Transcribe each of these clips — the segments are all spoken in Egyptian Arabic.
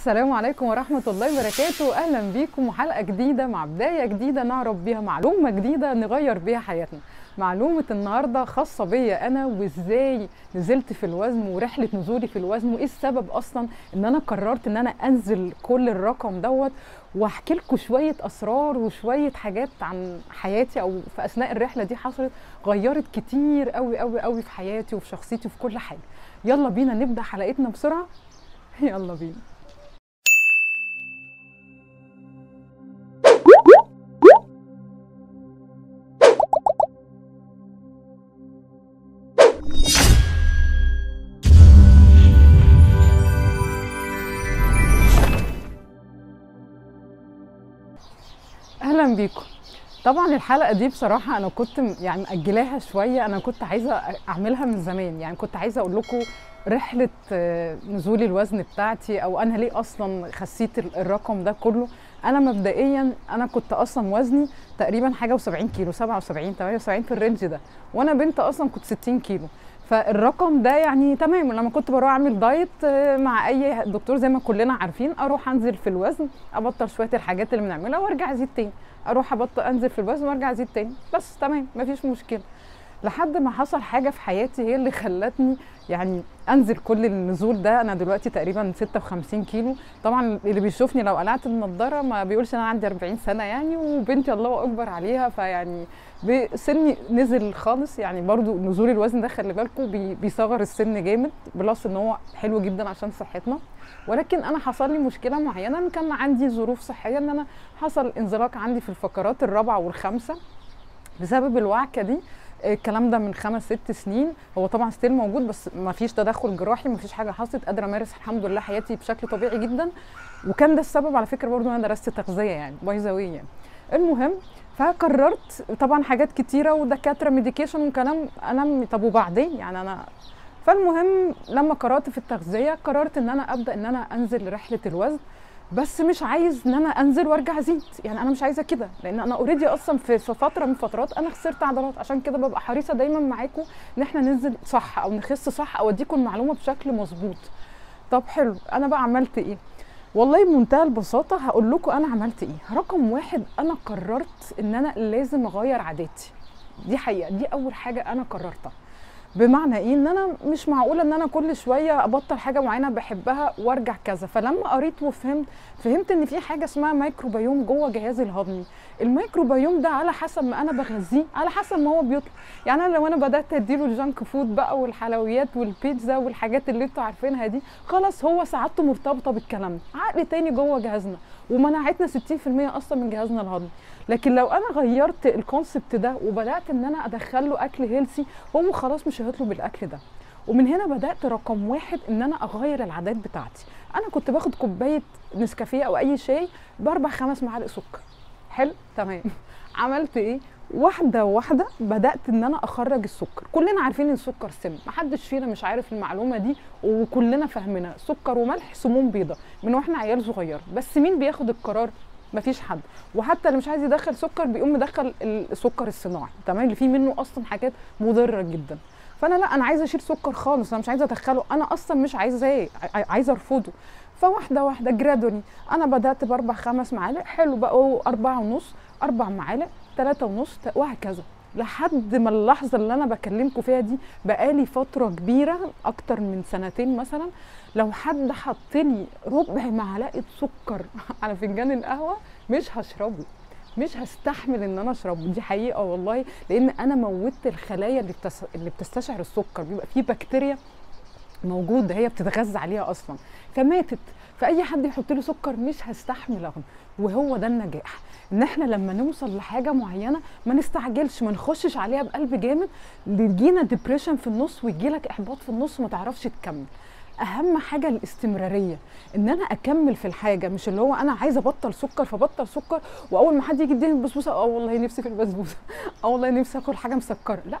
السلام عليكم ورحمة الله وبركاته أهلا بيكم وحلقة جديدة مع بداية جديدة نعرف بيها معلومة جديدة نغير بيها حياتنا معلومة النهاردة خاصة بيا أنا وإزاي نزلت في الوزن ورحلة نزولي في الوزن وإيه السبب أصلا إن أنا قررت إن أنا أنزل كل الرقم دوت واحكي لكم شوية أسرار وشوية حاجات عن حياتي أو في أثناء الرحلة دي حصلت غيرت كتير قوي قوي قوي في حياتي وفي شخصيتي وفي كل حاجة يلا بينا نبدأ حلقتنا بسرعة يلا بينا اهلا بيكم طبعا الحلقه دي بصراحه انا كنت م- يعني مأجلاها شويه انا كنت عايزه أ- اعملها من زمان يعني كنت عايزه اقول لكم رحله آه، نزول الوزن بتاعتي او انا ليه اصلا خسيت ال- الرقم ده كله انا مبدئيا انا كنت اصلا وزني تقريبا حاجه و70 كيلو 77 78 في الرينج ده وانا بنت اصلا كنت 60 كيلو فالرقم ده يعني تمام لما كنت بروح اعمل دايت آه، مع اي دكتور زي ما كلنا عارفين اروح انزل في الوزن ابطل شويه الحاجات اللي بنعملها وارجع ازيد تاني اروح ابطل انزل في الوزن وارجع ازيد تاني بس تمام مفيش مشكله لحد ما حصل حاجه في حياتي هي اللي خلتني يعني انزل كل النزول ده انا دلوقتي تقريبا 56 كيلو طبعا اللي بيشوفني لو قلعت النضاره ما بيقولش ان انا عندي 40 سنه يعني وبنتي الله اكبر عليها فيعني ب- سني نزل خالص يعني برضو نزول الوزن ده خلي بالكم بي- بيصغر السن جامد بلس ان هو حلو جدا عشان صحتنا ولكن انا حصل لي مشكله معينه ان كان عندي ظروف صحيه ان انا حصل انزلاق عندي في الفقرات الرابعه والخامسه بسبب الوعكه دي الكلام ده من خمس ست سنين هو طبعا ستيل موجود بس ما فيش تدخل جراحي ما فيش حاجه حصلت قادره امارس الحمد لله حياتي بشكل طبيعي جدا وكان ده السبب على فكره برضو انا درست تغذيه يعني باي ذا واي يعني المهم فقررت طبعا حاجات كتيره ودكاتره ميديكيشن وكلام انا م- طب وبعدين يعني انا فالمهم لما قررت في التغذيه قررت ان انا ابدا ان انا انزل رحله الوزن بس مش عايز ان انا انزل وارجع ازيد يعني انا مش عايزه كده لان انا اوريدي اصلا في في فتره من فترات انا خسرت عضلات عشان كده ببقى حريصه دايما معاكم ان احنا ننزل صح او نخس صح او اديكم المعلومه بشكل مظبوط طب حلو انا بقى عملت ايه والله بمنتهى البساطه هقول لكم انا عملت ايه رقم واحد انا قررت ان انا لازم اغير عاداتي دي حقيقه دي اول حاجه انا قررتها بمعنى ايه ان انا مش معقوله ان انا كل شويه ابطل حاجه معينه بحبها وارجع كذا فلما قريت وفهمت فهمت ان في حاجه اسمها ميكروبيوم جوه جهازي الهضمي الميكروبيوم ده على حسب ما انا بغذيه على حسب ما هو بيطلع يعني انا لو انا بدات اديله الجانك فود بقى والحلويات والبيتزا والحاجات اللي انتوا عارفينها دي خلاص هو سعادته مرتبطه بالكلام ده عقل تاني جوه جهازنا ومناعتنا 60% اصلا من جهازنا الهضمي لكن لو انا غيرت الكونسبت ده وبدات ان انا ادخل له اكل هيلسي هو خلاص مش هيطلب الاكل ده ومن هنا بدات رقم واحد ان انا اغير العادات بتاعتي انا كنت باخد كوبايه نسكافيه او اي شاي باربع خمس معالق سكر حلو تمام عملت ايه واحده واحده بدات ان انا اخرج السكر كلنا عارفين ان السكر سم محدش فينا مش عارف المعلومه دي وكلنا فاهمينها سكر وملح سموم بيضه من واحنا عيال صغيره بس مين بياخد القرار مفيش حد وحتى اللي مش عايز يدخل سكر بيقوم مدخل السكر الصناعي تمام اللي فيه منه اصلا حاجات مضره جدا فانا لا انا عايزه اشيل سكر خالص انا مش عايزه ادخله انا اصلا مش عايزاه ع- عايزه ارفضه فواحده واحده جرادوني انا بدات باربع خمس معالق حلو بقوا اربعه ونص اربع معالق ثلاثه ونص ت- وهكذا لحد ما اللحظه اللي انا بكلمكم فيها دي بقالي فتره كبيره اكتر من سنتين مثلا لو حد حط لي ربع معلقه سكر على فنجان القهوه مش هشربه مش هستحمل ان انا اشربه دي حقيقه والله لان انا موتت الخلايا اللي بتس... اللي بتستشعر السكر بيبقى في بكتيريا موجوده هي بتتغذى عليها اصلا فماتت فاي حد يحط له سكر مش هستحمل أغنى. وهو ده النجاح ان احنا لما نوصل لحاجه معينه ما نستعجلش ما نخشش عليها بقلب جامد يجينا ديبريشن في النص ويجيلك احباط في النص وما تعرفش تكمل اهم حاجه الاستمراريه ان انا اكمل في الحاجه مش اللي هو انا عايزه ابطل سكر فبطل سكر واول ما حد يجي يديني بسبوسه اه والله نفسي في البسبوسه اه والله نفسي اكل حاجه مسكره لا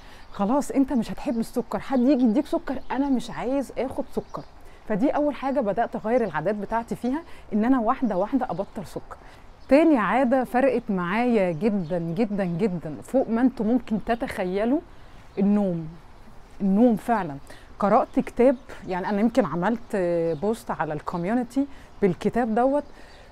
خلاص انت مش هتحب السكر حد يجي يديك سكر انا مش عايز اخد سكر فدي اول حاجه بدات اغير العادات بتاعتي فيها ان انا واحده واحده ابطل سكر تاني عاده فرقت معايا جدا جدا جدا فوق ما انتم ممكن تتخيلوا النوم النوم فعلا قرات كتاب يعني انا يمكن عملت بوست على الكوميونتي بالكتاب دوت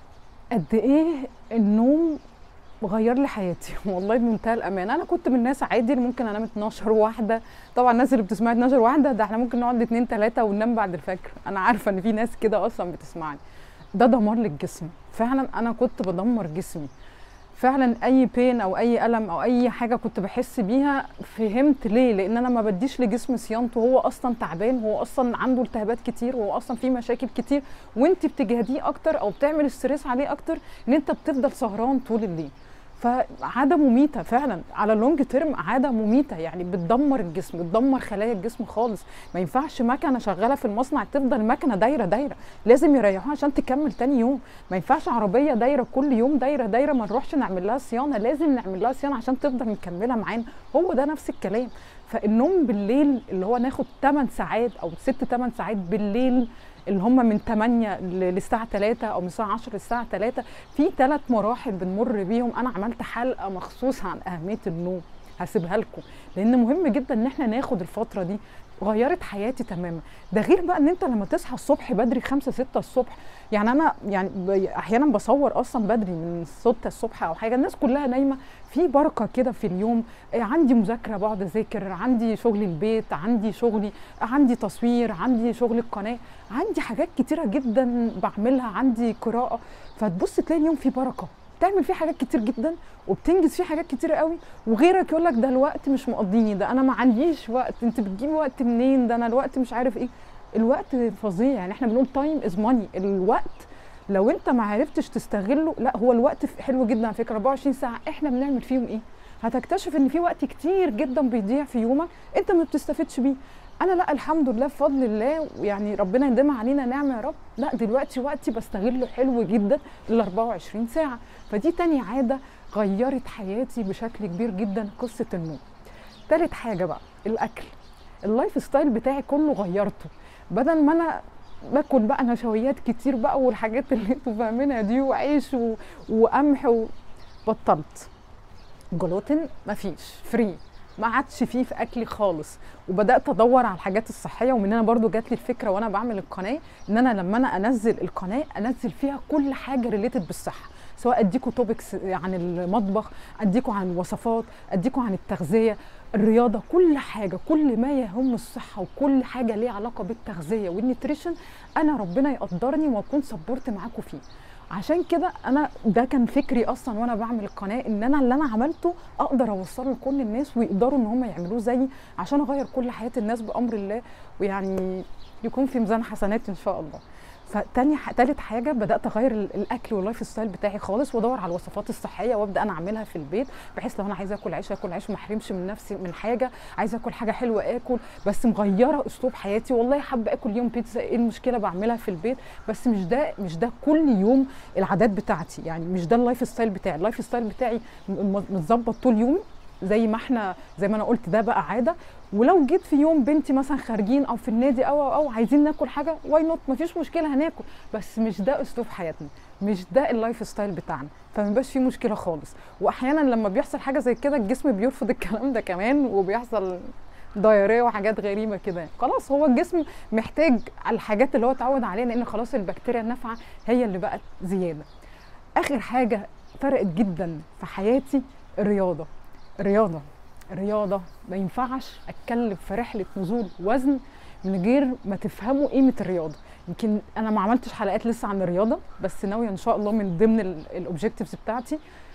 قد ايه النوم غير لي حياتي والله بمنتهى الامانه انا كنت من الناس عادي اللي ممكن انام 12 واحده طبعا الناس اللي بتسمعني 12 واحده ده احنا ممكن نقعد اتنين تلاته وننام بعد الفجر انا عارفه ان في ناس كده اصلا بتسمعني ده دمار للجسم فعلا انا كنت بدمر جسمي فعلا اي بين او اي الم او اي حاجه كنت بحس بيها فهمت ليه لان انا ما بديش لجسمي صيانته هو اصلا تعبان هو اصلا عنده التهابات كتير هو اصلا فيه مشاكل كتير وانت بتجهديه اكتر او بتعمل ستريس عليه اكتر ان انت بتفضل سهران طول الليل فعاده مميته فعلا على اللونج تيرم عاده مميته يعني بتدمر الجسم بتدمر خلايا الجسم خالص ما ينفعش مكنه شغاله في المصنع تفضل مكنه دايره دايره لازم يريحوها عشان تكمل تاني يوم ما ينفعش عربيه دايره كل يوم دايره دايره ما نروحش نعمل لها صيانه لازم نعمل لها صيانه عشان تفضل مكمله معانا هو ده نفس الكلام فالنوم بالليل اللي هو ناخد 8 ساعات او 6 8 ساعات بالليل اللي هم من 8 للساعه 3 او من الساعه 10 للساعه 3 في ثلاث مراحل بنمر بيهم انا عملت حلقه مخصوصه عن اهميه النوم هسيبها لكم لان مهم جدا ان احنا ناخد الفتره دي غيرت حياتي تماما ده غير بقى ان انت لما تصحى الصبح بدري 5 6 الصبح يعني انا يعني احيانا بصور اصلا بدري من 6 الصبح او حاجه الناس كلها نايمه في بركه كده في اليوم عندي مذاكره بقعد اذاكر عندي شغل البيت عندي شغلي عندي تصوير عندي شغل القناه عندي حاجات كتيره جدا بعملها عندي قراءه فتبص تلاقي اليوم فيه بركه بتعمل فيه حاجات كتير جدا وبتنجز فيه حاجات كتير قوي وغيرك يقول لك ده الوقت مش مقضيني ده انا ما عنديش وقت انت بتجيبي وقت منين ده انا الوقت مش عارف ايه الوقت فظيع يعني احنا بنقول تايم از ماني الوقت لو انت ما عرفتش تستغله لا هو الوقت حلو جدا على فكره 24 ساعه احنا بنعمل فيهم ايه هتكتشف ان في وقت كتير جدا بيضيع في يومك انت ما بتستفدش بيه انا لا الحمد لله بفضل الله يعني ربنا يديم علينا نعمه يا رب لا دلوقتي وقتي بستغله حلو جدا ال 24 ساعه فدي تاني عاده غيرت حياتي بشكل كبير جدا قصه النوم تالت حاجه بقى الاكل اللايف ستايل بتاعي كله غيرته بدل ما انا باكل بقى نشويات كتير بقى والحاجات اللي انتوا فاهمينها دي وعيش و... وقمح و... بطلت جلوتين مفيش فري ما عادش فيه في اكلي خالص وبدات ادور على الحاجات الصحيه ومن هنا برضو جات لي الفكره وانا بعمل القناه ان انا لما انا انزل القناه انزل فيها كل حاجه ريليتد بالصحه سواء اديكوا توبكس عن المطبخ اديكوا عن الوصفات اديكوا عن التغذيه الرياضه كل حاجه كل ما يهم الصحه وكل حاجه ليها علاقه بالتغذيه والنيوتريشن انا ربنا يقدرني واكون صبرت معاكم فيه عشان كده انا ده كان فكري اصلا وانا بعمل القناه ان انا اللي انا عملته اقدر اوصله لكل الناس ويقدروا ان هم يعملوه زيي عشان اغير كل حياه الناس بامر الله ويعني يكون في ميزان حسنات ان شاء الله فتاني ح... تالت حاجه بدات اغير الاكل واللايف ستايل بتاعي خالص وادور على الوصفات الصحيه وابدا انا اعملها في البيت بحيث لو انا عايزه اكل عيش اكل عيش ما احرمش من نفسي من حاجه عايزه اكل حاجه حلوه اكل بس مغيره اسلوب حياتي والله حابه اكل يوم بيتزا ايه المشكله بعملها في البيت بس مش ده مش ده كل يوم العادات بتاعتي يعني مش ده اللايف ستايل بتاعي اللايف ستايل بتاعي متظبط طول يومي زي ما احنا زي ما انا قلت ده بقى عاده ولو جيت في يوم بنتي مثلا خارجين او في النادي او او, أو عايزين ناكل حاجه واي نوت مفيش مشكله هناكل بس مش ده اسلوب حياتنا مش ده اللايف ستايل بتاعنا فما بيبقاش فيه مشكله خالص واحيانا لما بيحصل حاجه زي كده الجسم بيرفض الكلام ده كمان وبيحصل دايريه وحاجات غريبه كده خلاص هو الجسم محتاج الحاجات اللي هو اتعود عليها لان خلاص البكتيريا النافعه هي اللي بقت زياده اخر حاجه فرقت جدا في حياتي الرياضه رياضه رياضه ما ينفعش اتكلم في رحله نزول وزن من غير ما تفهموا قيمه الرياضه يمكن انا ما عملتش حلقات لسه عن الرياضه بس ناويه ان شاء الله من ضمن الاوبجكتيفز بتاعتي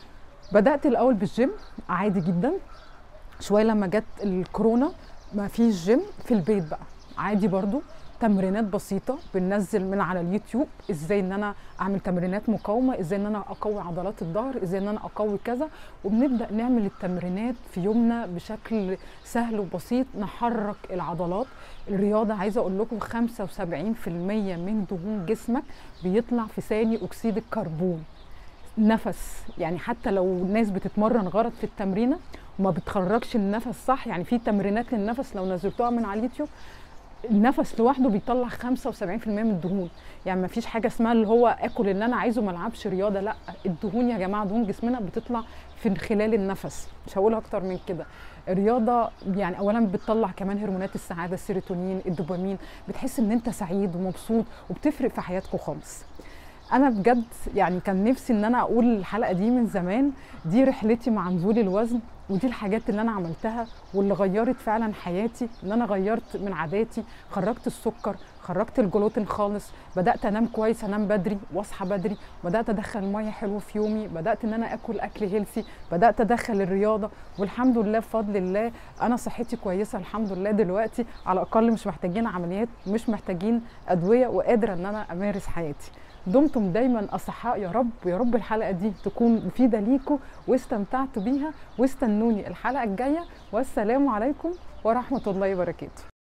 بدات الاول بالجيم عادي جدا شويه لما جت الكورونا ما فيش جيم في البيت بقى عادي برضو تمرينات بسيطه بننزل من على اليوتيوب ازاي ان انا اعمل تمرينات مقاومه ازاي ان انا اقوي عضلات الظهر ازاي ان انا اقوي كذا وبنبدا نعمل التمرينات في يومنا بشكل سهل وبسيط نحرك العضلات الرياضه عايزه اقول لكم 75% من دهون جسمك بيطلع في ثاني اكسيد الكربون نفس يعني حتى لو ناس بتتمرن غلط في التمرينه وما بتخرجش النفس صح يعني في تمرينات للنفس لو نزلتوها من على اليوتيوب النفس لوحده بيطلع 75% من الدهون يعني ما فيش حاجه اسمها اللي هو اكل اللي انا عايزه ما العبش رياضه لا الدهون يا جماعه دهون جسمنا بتطلع في خلال النفس مش هقول اكتر من كده الرياضه يعني اولا بتطلع كمان هرمونات السعاده السيروتونين الدوبامين بتحس ان انت سعيد ومبسوط وبتفرق في حياتكم خالص انا بجد يعني كان نفسي ان انا اقول الحلقه دي من زمان دي رحلتي مع نزول الوزن ودي الحاجات اللي انا عملتها واللي غيرت فعلا حياتي ان انا غيرت من عاداتي خرجت السكر خرجت الجلوتين خالص بدات انام كويس انام بدري واصحى بدري بدات ادخل ميه حلوه في يومي بدات ان انا اكل اكل هيلسي بدات ادخل الرياضه والحمد لله بفضل الله انا صحتي كويسه الحمد لله دلوقتي على الاقل مش محتاجين عمليات مش محتاجين ادويه وقادره ان انا امارس حياتي دمتم دايما اصحاء يا رب ويا رب الحلقه دي تكون مفيده ليكم واستمتعتوا بيها واستنوني الحلقه الجايه والسلام عليكم ورحمه الله وبركاته